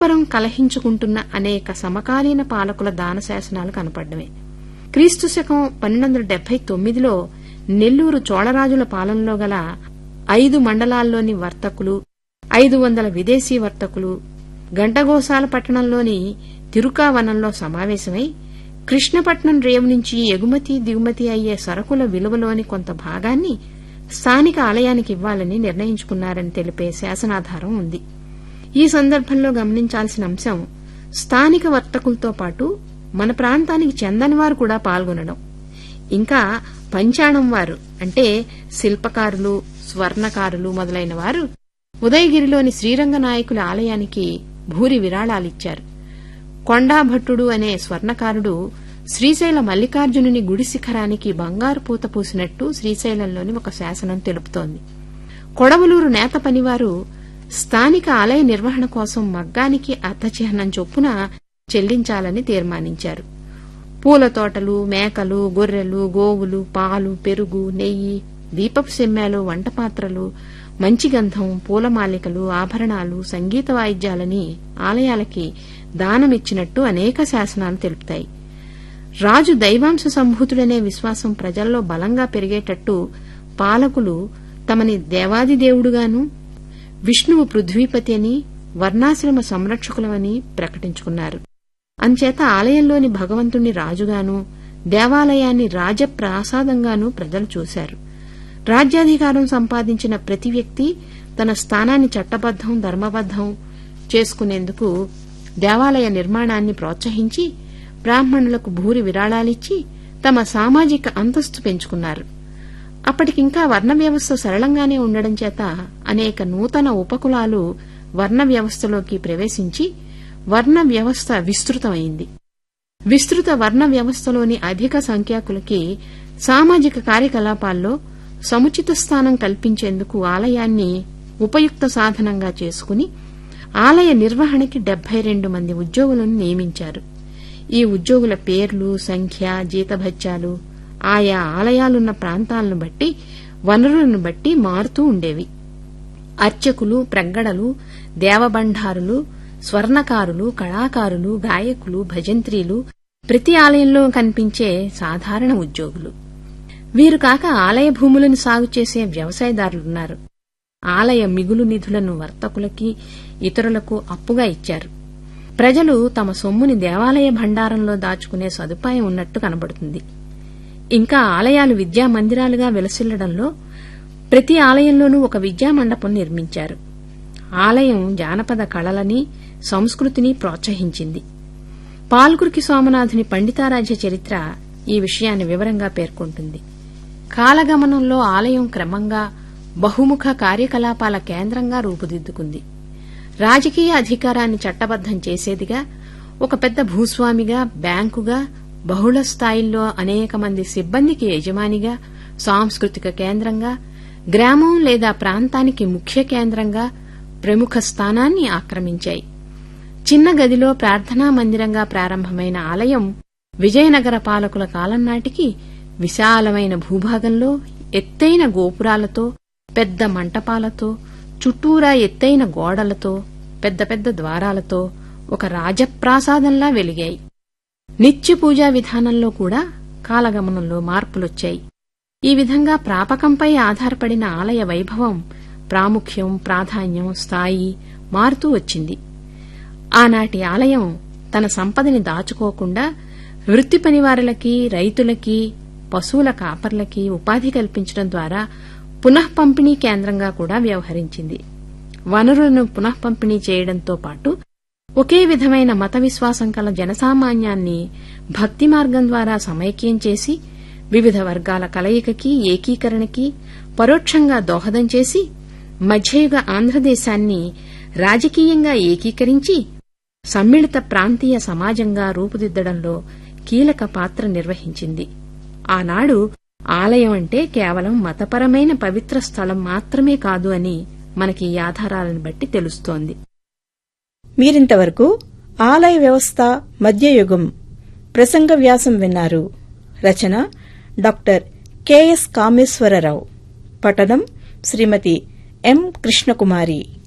పరం కలహించుకుంటున్న అనేక సమకాలీన పాలకుల దాన శాసనాలు కనపడ్డమే క్రీస్తు శకం పన్నెండు వందల డెబ్బై తొమ్మిదిలో నెల్లూరు చోళరాజుల పాలనలో గల ఐదు మండలాల్లోని వర్తకులు ఐదు వందల విదేశీ వర్తకులు గంటగోసాల పట్టణంలోని తిరుకావనంలో సమావేశమై కృష్ణపట్నం రేవు నుంచి ఎగుమతి దిగుమతి అయ్యే సరుకుల విలువలోని కొంత భాగాన్ని స్థానిక ఆలయానికి ఇవ్వాలని నిర్ణయించుకున్నారని తెలిపే శాసనాధారం ఉంది ఈ సందర్భంలో గమనించాల్సిన అంశం స్థానిక వర్తకులతో పాటు మన ప్రాంతానికి చెందని వారు కూడా పాల్గొనడం ఇంకా పంచాణం వారు అంటే శిల్పకారులు స్వర్ణకారులు మొదలైన వారు ఉదయగిరిలోని శ్రీరంగ నాయకుల ఆలయానికి భూరి విరాళాలిచ్చారు కొండాభట్టుడు అనే స్వర్ణకారుడు శ్రీశైల మల్లికార్జునుని గుడి శిఖరానికి బంగారు పూత పూసినట్టు శ్రీశైలంలోని ఒక శాసనం తెలుపుతోంది కొడవలూరు నేత పనివారు స్థానిక ఆలయ నిర్వహణ కోసం మగ్గానికి అర్ధచిహ్నం చొప్పున చెల్లించాలని తీర్మానించారు పూల తోటలు మేకలు గొర్రెలు గోవులు పాలు పెరుగు నెయ్యి దీపపు సెమ్మాలు వంటపాత్రలు మంచి గంధం పూలమాలికలు ఆభరణాలు సంగీత వాయిద్యాలని ఆలయాలకి దానమిచ్చినట్టు అనేక శాసనాలు తెలుపుతాయి రాజు దైవాంశ సంభూతుడనే విశ్వాసం ప్రజల్లో బలంగా పెరిగేటట్టు పాలకులు తమని దేవాది దేవుడుగాను విష్ణువు పృథ్వీపతి అని వర్ణాశ్రమ సంరక్షకులమని ప్రకటించుకున్నారు అంచేత ఆలయంలోని భగవంతుణ్ణి రాజుగాను దేవాలయాన్ని రాజప్రాసాదంగాను ప్రజలు చూశారు రాజ్యాధికారం సంపాదించిన ప్రతి వ్యక్తి తన స్థానాన్ని చట్టబద్దం ధర్మబద్దం చేసుకునేందుకు దేవాలయ నిర్మాణాన్ని ప్రోత్సహించి బ్రాహ్మణులకు భూరి విరాళాలిచ్చి తమ సామాజిక అంతస్తు పెంచుకున్నారు అప్పటికింకా వర్ణ వ్యవస్థ సరళంగానే ఉండడం చేత అనేక నూతన ఉపకులాలు వర్ణ వ్యవస్థలోకి ప్రవేశించి వర్ణ వ్యవస్థ విస్తృతమైంది విస్తృత వర్ణ వ్యవస్థలోని అధిక సంఖ్యాకులకి సామాజిక కార్యకలాపాల్లో సముచిత స్థానం కల్పించేందుకు ఆలయాన్ని ఉపయుక్త సాధనంగా చేసుకుని ఆలయ నిర్వహణకి డెబ్బై రెండు మంది ఉద్యోగులను నియమించారు ఈ ఉద్యోగుల పేర్లు సంఖ్య జీతభత్యాలు ఆయా ఆలయాలున్న ప్రాంతాలను బట్టి వనరులను బట్టి మారుతూ ఉండేవి అర్చకులు ప్రగ్గడలు దేవబండారులు స్వర్ణకారులు కళాకారులు గాయకులు భజంత్రీలు ప్రతి ఆలయంలో కనిపించే సాధారణ ఉద్యోగులు వీరు కాక ఆలయ భూములను సాగు చేసే వ్యవసాయదారులున్నారు ఆలయ మిగులు నిధులను వర్తకులకి ఇతరులకు అప్పుగా ఇచ్చారు ప్రజలు తమ సొమ్ముని దేవాలయ భండారంలో దాచుకునే సదుపాయం ఉన్నట్టు కనబడుతుంది ఇంకా ఆలయాలు విద్యా మందిరాలుగా విలసిల్లడంలో ప్రతి ఆలయంలోనూ ఒక విద్యా మండపం నిర్మించారు ఆలయం జానపద కళలని సంస్కృతిని ప్రోత్సహించింది పాల్కురికి సోమనాథుని పండితారాజ్య చరిత్ర ఈ విషయాన్ని వివరంగా పేర్కొంటుంది కాలగమనంలో ఆలయం క్రమంగా బహుముఖ కార్యకలాపాల కేంద్రంగా రూపుదిద్దుకుంది రాజకీయ అధికారాన్ని చట్టబద్దం చేసేదిగా ఒక పెద్ద భూస్వామిగా బ్యాంకుగా బహుళ స్థాయిల్లో అనేక మంది సిబ్బందికి యజమానిగా సాంస్కృతిక కేంద్రంగా గ్రామం లేదా ప్రాంతానికి ముఖ్య కేంద్రంగా ప్రముఖ స్థానాన్ని ఆక్రమించాయి చిన్న గదిలో ప్రార్థనా మందిరంగా ప్రారంభమైన ఆలయం విజయనగర పాలకుల కాలం నాటికి విశాలమైన భూభాగంలో ఎత్తైన గోపురాలతో పెద్ద మంటపాలతో చుట్టూరా ఎత్తైన గోడలతో పెద్ద పెద్ద ద్వారాలతో ఒక రాజప్రాసాదంలా వెలిగాయి నిత్య పూజా విధానంలో కూడా కాలగమనంలో మార్పులొచ్చాయి ఈ విధంగా ప్రాపకంపై ఆధారపడిన ఆలయ వైభవం ప్రాముఖ్యం ప్రాధాన్యం స్థాయి మారుతూ వచ్చింది ఆనాటి ఆలయం తన సంపదని దాచుకోకుండా వృత్తి పనివారులకి రైతులకి పశువుల కాపర్లకి ఉపాధి కల్పించడం ద్వారా పునఃపంపిణీ కేంద్రంగా కూడా వ్యవహరించింది వనరులను పునఃపంపిణీ చేయడంతో పాటు ఒకే విధమైన మత విశ్వాసం కల జనసామాన్యాన్ని భక్తి మార్గం ద్వారా సమైక్యం చేసి వివిధ వర్గాల కలయికకి ఏకీకరణకి పరోక్షంగా దోహదం చేసి మధ్యయుగ ఆంధ్రదేశాన్ని రాజకీయంగా ఏకీకరించి సమ్మిళిత ప్రాంతీయ సమాజంగా రూపుదిద్దడంలో కీలక పాత్ర నిర్వహించింది ఆనాడు ఆలయం అంటే కేవలం మతపరమైన పవిత్ర స్థలం మాత్రమే కాదు అని మనకి ఈ ఆధారాలను బట్టి తెలుస్తోంది మీరింతవరకు ఆలయ వ్యవస్థ మధ్యయుగం ప్రసంగ వ్యాసం విన్నారు రచన డాక్టర్ కెఎస్ కామేశ్వరరావు పఠనం శ్రీమతి ఎం కృష్ణకుమారి